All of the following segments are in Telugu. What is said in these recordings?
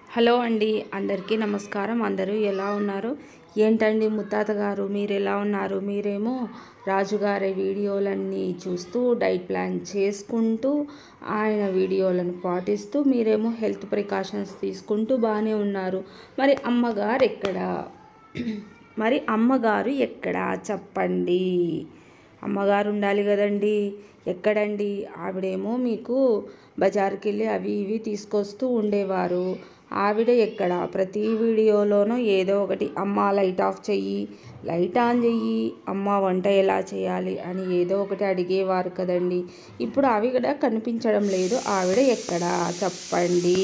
హలో అండి అందరికీ నమస్కారం అందరూ ఎలా ఉన్నారు ఏంటండి ముత్తాత గారు మీరు ఎలా ఉన్నారు మీరేమో రాజుగారి వీడియోలన్నీ చూస్తూ డైట్ ప్లాన్ చేసుకుంటూ ఆయన వీడియోలను పాటిస్తూ మీరేమో హెల్త్ ప్రికాషన్స్ తీసుకుంటూ బాగానే ఉన్నారు మరి అమ్మగారు ఎక్కడ మరి అమ్మగారు ఎక్కడ చెప్పండి అమ్మగారు ఉండాలి కదండి ఎక్కడండి ఆవిడేమో మీకు బజార్కి వెళ్ళి అవి ఇవి తీసుకొస్తూ ఉండేవారు ఆవిడ ఎక్కడ ప్రతి వీడియోలోనూ ఏదో ఒకటి అమ్మ లైట్ ఆఫ్ చెయ్యి లైట్ ఆన్ చెయ్యి అమ్మ వంట ఎలా చేయాలి అని ఏదో ఒకటి అడిగేవారు కదండి ఇప్పుడు ఆవిడ కనిపించడం లేదు ఆవిడ ఎక్కడ చెప్పండి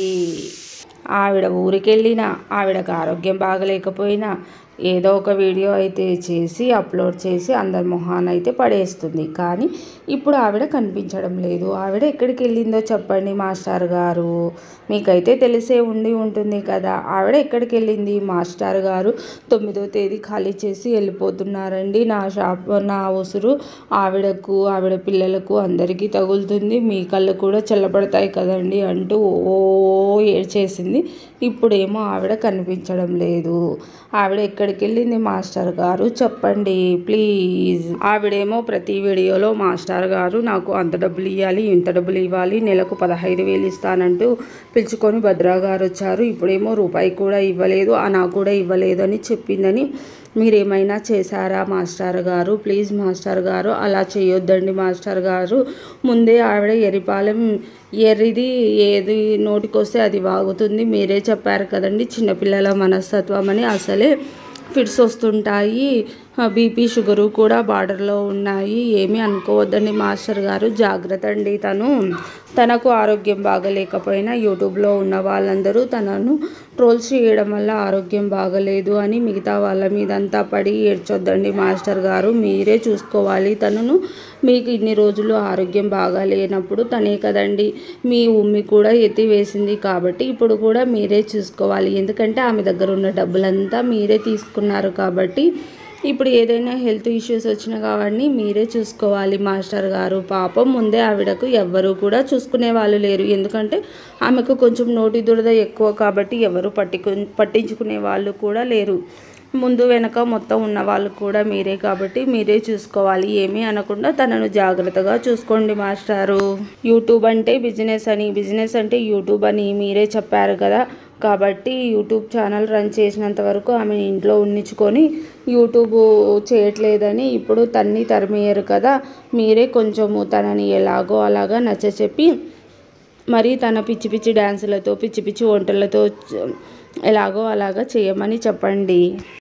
ఆవిడ ఊరికి వెళ్ళినా ఆవిడకు ఆరోగ్యం బాగలేకపోయినా ఏదో ఒక వీడియో అయితే చేసి అప్లోడ్ చేసి అందరి మొహాన్ని అయితే పడేస్తుంది కానీ ఇప్పుడు ఆవిడ కనిపించడం లేదు ఆవిడ ఎక్కడికి వెళ్ళిందో చెప్పండి మాస్టర్ గారు మీకైతే తెలిసే ఉండి ఉంటుంది కదా ఆవిడ ఎక్కడికి వెళ్ళింది మాస్టర్ గారు తొమ్మిదో తేదీ ఖాళీ చేసి వెళ్ళిపోతున్నారండి నా షాప్ నా ఉసురు ఆవిడకు ఆవిడ పిల్లలకు అందరికీ తగులుతుంది మీ కళ్ళు కూడా చల్లబడతాయి కదండి అంటూ ఓ ఏడ్చేసింది ఇప్పుడేమో ఆవిడ కనిపించడం లేదు ఆవిడ ఎక్కడికి వెళ్ళింది మాస్టర్ గారు చెప్పండి ప్లీజ్ ఆవిడేమో ప్రతి వీడియోలో మాస్టర్ గారు నాకు అంత డబ్బులు ఇవ్వాలి ఇంత డబ్బులు ఇవ్వాలి నెలకు పదహైదు వేలు ఇస్తానంటూ పిలుచుకొని భద్రా గారు వచ్చారు ఇప్పుడేమో రూపాయి కూడా ఇవ్వలేదు ఆ నాకు కూడా ఇవ్వలేదు అని చెప్పిందని మీరేమైనా చేశారా మాస్టర్ గారు ప్లీజ్ మాస్టర్ గారు అలా చేయొద్దండి మాస్టర్ గారు ముందే ఆవిడ ఎరిపాలెం ఎర్రిది ఏది నోటికొస్తే అది వాగుతుంది మీరే చెప్పారు కదండి చిన్నపిల్లల మనస్తత్వం అని అసలే ఫిట్స్ వస్తుంటాయి బీపీ షుగరు కూడా బార్డర్లో ఉన్నాయి ఏమీ అనుకోవద్దండి మాస్టర్ గారు జాగ్రత్త అండి తను తనకు ఆరోగ్యం బాగలేకపోయినా యూట్యూబ్లో ఉన్న వాళ్ళందరూ తనను ట్రోల్స్ చేయడం వల్ల ఆరోగ్యం బాగలేదు అని మిగతా వాళ్ళ మీదంతా పడి ఏడ్చొద్దండి మాస్టర్ గారు మీరే చూసుకోవాలి తనను మీకు ఇన్ని రోజులు ఆరోగ్యం బాగాలేనప్పుడు తనే కదండి మీ ఉమ్మి కూడా ఎత్తివేసింది కాబట్టి ఇప్పుడు కూడా మీరే చూసుకోవాలి ఎందుకంటే ఆమె దగ్గర ఉన్న డబ్బులంతా మీరే తీసుకున్నారు కాబట్టి ఇప్పుడు ఏదైనా హెల్త్ ఇష్యూస్ వచ్చినా కాబట్టి మీరే చూసుకోవాలి మాస్టర్ గారు పాపం ముందే ఆవిడకు ఎవ్వరూ కూడా చూసుకునే వాళ్ళు లేరు ఎందుకంటే ఆమెకు కొంచెం నోటి దురద ఎక్కువ కాబట్టి ఎవరు పట్టికు పట్టించుకునే వాళ్ళు కూడా లేరు ముందు వెనక మొత్తం ఉన్న వాళ్ళు కూడా మీరే కాబట్టి మీరే చూసుకోవాలి ఏమీ అనకుండా తనను జాగ్రత్తగా చూసుకోండి మాస్టారు యూట్యూబ్ అంటే బిజినెస్ అని బిజినెస్ అంటే యూట్యూబ్ అని మీరే చెప్పారు కదా కాబట్టి యూట్యూబ్ ఛానల్ రన్ చేసినంత వరకు ఆమె ఇంట్లో ఉండించుకొని యూట్యూబ్ చేయట్లేదని ఇప్పుడు తన్ని తరిమేయరు కదా మీరే కొంచెము తనని ఎలాగో అలాగా నచ్చ చెప్పి మరి తన పిచ్చి పిచ్చి డ్యాన్సులతో పిచ్చి పిచ్చి వంటలతో ఎలాగో అలాగా చేయమని చెప్పండి